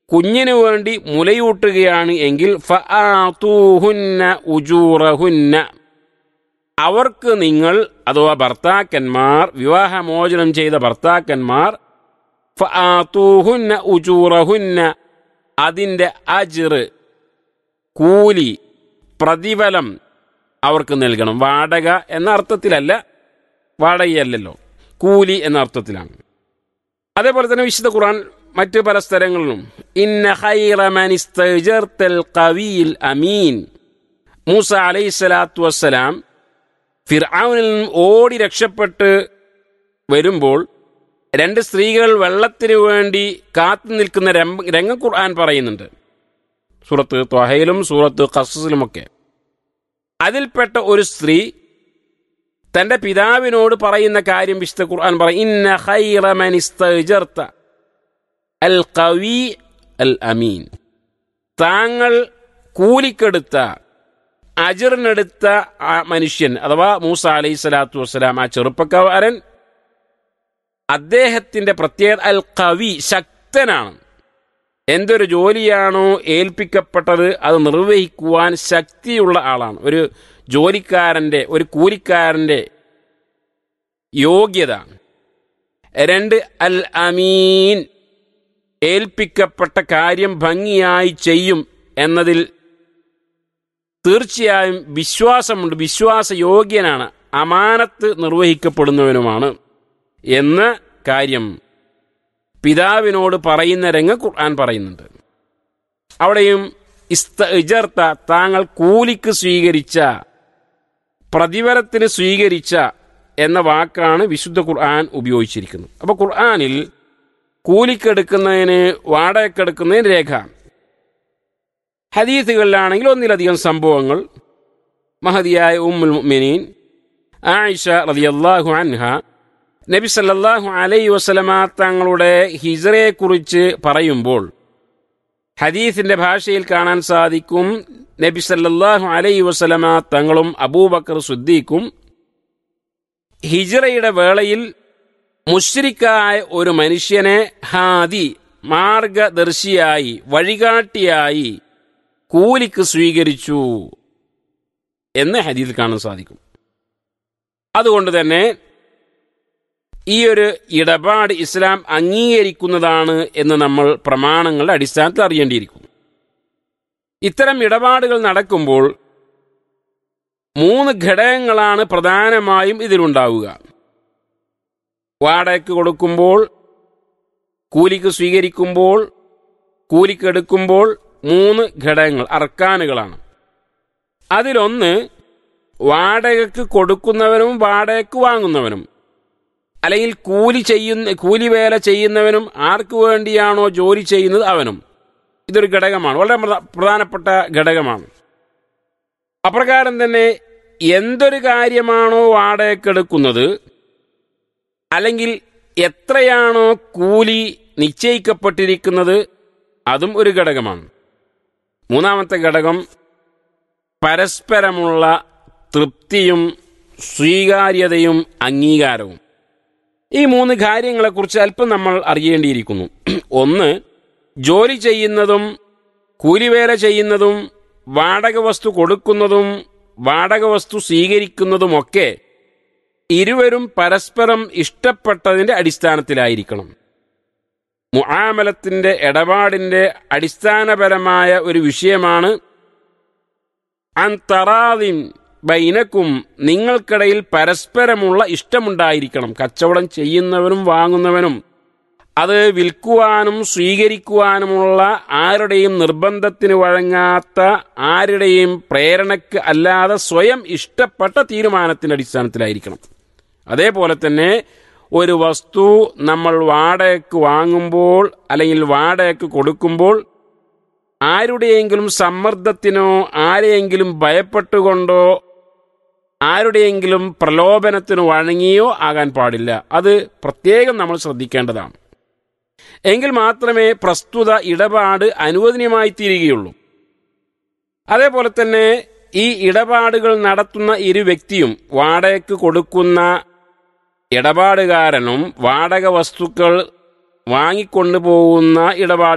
കുഞ്ഞിനു വേണ്ടി മുലയൂട്ടുകയാണ് എങ്കിൽ ഫആതൂഹുന്ന ഉജൂറഹുന്ന അവർക്ക് നിങ്ങൾ അഥവാ ഭർത്താക്കന്മാർ വിവാഹമോചനം ചെയ്ത ഭർത്താക്കന്മാർ ഫആതൂഹുന്ന ഉജൂറഹുന്ന അതിൻ്റെ അജിറ് കൂലി പ്രതിഫലം അവർക്ക് നൽകണം വാടക എന്ന അർത്ഥത്തിലല്ല വാടകയല്ലല്ലോ കൂലി എന്ന അർത്ഥത്തിലാണ് അതേപോലെ തന്നെ വിശുദ്ധ ഖുർആൻ മറ്റ് പല സ്ഥലങ്ങളിലും ഇന്ന ഖൈറ മൻ ഇസ്തജർതൽ ഖവിയിൽ അമീൻ മൂസ അലൈഹി സ്വലാത്തു വസ്സലാം ഫിർആനിൽ നിന്നും ഓടി രക്ഷപ്പെട്ട് വരുമ്പോൾ രണ്ട് സ്ത്രീകൾ വെള്ളത്തിന് വേണ്ടി കാത്തു നിൽക്കുന്ന രംഗ രംഗം ഖുർആൻ പറയുന്നുണ്ട് സൂറത്ത് ത്വഹയിലും സൂറത്ത് ഖസസിലുമൊക്കെ അതിൽപ്പെട്ട ഒരു സ്ത്രീ തന്റെ പിതാവിനോട് പറയുന്ന കാര്യം വിശുദ്ധ ഖുർആൻ പറയും ഇന്ന ഖൈറ മൻ ഇസ്തജർത അൽ ഖവി അൽ അമീൻ താങ്കൾ കൂലിക്കെടുത്ത അജിറിനെടുത്ത ആ മനുഷ്യൻ അഥവാ മൂസ അലൈഹി സ്വലാത്തു വസ്സലാം ആ ചെറുപ്പക്കാരൻ അദ്ദേഹത്തിന്റെ പ്രത്യേകത അൽ കവി ശക്തനാണ് എന്തൊരു ജോലിയാണോ ഏൽപ്പിക്കപ്പെട്ടത് അത് നിർവഹിക്കുവാൻ ശക്തിയുള്ള ആളാണ് ഒരു ജോലിക്കാരന്റെ ഒരു കൂലിക്കാരന്റെ യോഗ്യത രണ്ട് അൽ അമീൻ ഏൽപ്പിക്കപ്പെട്ട കാര്യം ഭംഗിയായി ചെയ്യും എന്നതിൽ തീർച്ചയായും വിശ്വാസമുണ്ട് വിശ്വാസയോഗ്യനാണ് അമാനത്ത് നിർവഹിക്കപ്പെടുന്നവനുമാണ് എന്ന കാര്യം പിതാവിനോട് പറയുന്ന രംഗ ഖുർആൻ പറയുന്നുണ്ട് അവിടെയും ഇസ്തജർത്ത താങ്കൾ കൂലിക്ക് സ്വീകരിച്ച പ്രതിഫലത്തിന് സ്വീകരിച്ച എന്ന വാക്കാണ് വിശുദ്ധ ഖുർആൻ ഉപയോഗിച്ചിരിക്കുന്നത് അപ്പോൾ ഖുർആനിൽ കൂലിക്കെടുക്കുന്നതിന് വാടകയ്ക്കെടുക്കുന്നതിന് രേഖ ഹദീസുകളിലാണെങ്കിൽ ഒന്നിലധികം സംഭവങ്ങൾ മഹതിയായ ഉമ്മുൽ മുഅ്മിനീൻ ആയിഷ റളിയല്ലാഹു അൻഹ നബി സല്ലല്ലാഹു അലൈഹി വസല്ലമ തങ്ങളുടെ ഹിജറയെക്കുറിച്ച് പറയുമ്പോൾ ഹദീസിന്റെ ഭാഷയിൽ കാണാൻ സാധിക്കും നബി സല്ലല്ലാഹു അലൈഹി വസല്ലമ തങ്ങളും അബൂബക്കർ സുദ്ദീഖും ഹിജറയുടെ വേളയിൽ മുഷ്രിക്കായ ഒരു മനുഷ്യനെ ഹാദി മാർഗദർശിയായി വഴികാട്ടിയായി കൂലിക്ക് സ്വീകരിച്ചു എന്ന് ഹദീസിൽ കാണാൻ സാധിക്കും അതുകൊണ്ട് തന്നെ ഈ ഒരു ഇടപാട് ഇസ്ലാം അംഗീകരിക്കുന്നതാണ് എന്ന് നമ്മൾ പ്രമാണങ്ങളുടെ അടിസ്ഥാനത്തിൽ അറിയേണ്ടിയിരിക്കുന്നു ഇത്തരം ഇടപാടുകൾ നടക്കുമ്പോൾ മൂന്ന് ഘടകങ്ങളാണ് പ്രധാനമായും ഇതിലുണ്ടാവുക വാടകയ്ക്ക് കൊടുക്കുമ്പോൾ കൂലിക്ക് സ്വീകരിക്കുമ്പോൾ കൂലിക്കെടുക്കുമ്പോൾ മൂന്ന് ഘടകങ്ങൾ അർക്കാനുകളാണ് അതിലൊന്ന് വാടകയ്ക്ക് കൊടുക്കുന്നവനും വാടകയ്ക്ക് വാങ്ങുന്നവനും അല്ലെങ്കിൽ കൂലി ചെയ്യുന്ന കൂലി വേല ചെയ്യുന്നവനും ആർക്കു വേണ്ടിയാണോ ജോലി ചെയ്യുന്നത് അവനും ഇതൊരു ഘടകമാണ് വളരെ പ്രധ- പ്രധാനപ്പെട്ട ഘടകമാണ് അപ്രകാരം തന്നെ എന്തൊരു കാര്യമാണോ വാടകയ്ക്കെടുക്കുന്നത് അല്ലെങ്കിൽ എത്രയാണോ കൂലി നിശ്ചയിക്കപ്പെട്ടിരിക്കുന്നത് അതും ഒരു ഘടകമാണ് മൂന്നാമത്തെ ഘടകം പരസ്പരമുള്ള തൃപ്തിയും സ്വീകാര്യതയും അംഗീകാരവും ഈ മൂന്ന് കാര്യങ്ങളെക്കുറിച്ച് അല്പം നമ്മൾ അറിയേണ്ടിയിരിക്കുന്നു ഒന്ന് ജോലി ചെയ്യുന്നതും കൂലിവേല ചെയ്യുന്നതും വാടക വസ്തു കൊടുക്കുന്നതും വാടക വസ്തു സ്വീകരിക്കുന്നതുമൊക്കെ ഇരുവരും പരസ്പരം ഇഷ്ടപ്പെട്ടതിന്റെ അടിസ്ഥാനത്തിലായിരിക്കണം മുആമലത്തിന്റെ ഇടപാടിന്റെ അടിസ്ഥാനപരമായ ഒരു വിഷയമാണ് അന്തറാദിൻ ബൈനക്കും നിങ്ങൾക്കിടയിൽ പരസ്പരമുള്ള ഇഷ്ടമുണ്ടായിരിക്കണം കച്ചവടം ചെയ്യുന്നവനും വാങ്ങുന്നവനും അത് വിൽക്കുവാനും സ്വീകരിക്കുവാനുമുള്ള ആരുടെയും നിർബന്ധത്തിന് വഴങ്ങാത്ത ആരുടെയും പ്രേരണയ്ക്ക് അല്ലാതെ സ്വയം ഇഷ്ടപ്പെട്ട തീരുമാനത്തിന്റെ അടിസ്ഥാനത്തിലായിരിക്കണം അതേപോലെ തന്നെ ഒരു വസ്തു നമ്മൾ വാടകയ്ക്ക് വാങ്ങുമ്പോൾ അല്ലെങ്കിൽ വാടകയ്ക്ക് കൊടുക്കുമ്പോൾ ആരുടെയെങ്കിലും സമ്മർദ്ദത്തിനോ ആരെയെങ്കിലും ഭയപ്പെട്ടുകൊണ്ടോ ആരുടെയെങ്കിലും പ്രലോഭനത്തിനോ വഴങ്ങിയോ ആകാൻ പാടില്ല അത് പ്രത്യേകം നമ്മൾ ശ്രദ്ധിക്കേണ്ടതാണ് എങ്കിൽ മാത്രമേ പ്രസ്തുത ഇടപാട് അനുവദനീയമായി തീരുകയുള്ളൂ അതേപോലെ തന്നെ ഈ ഇടപാടുകൾ നടത്തുന്ന ഇരു വ്യക്തിയും വാടകയ്ക്ക് കൊടുക്കുന്ന ഇടപാടുകാരനും വാടക വസ്തുക്കൾ വാങ്ങിക്കൊണ്ടുപോകുന്ന ഇടപാട്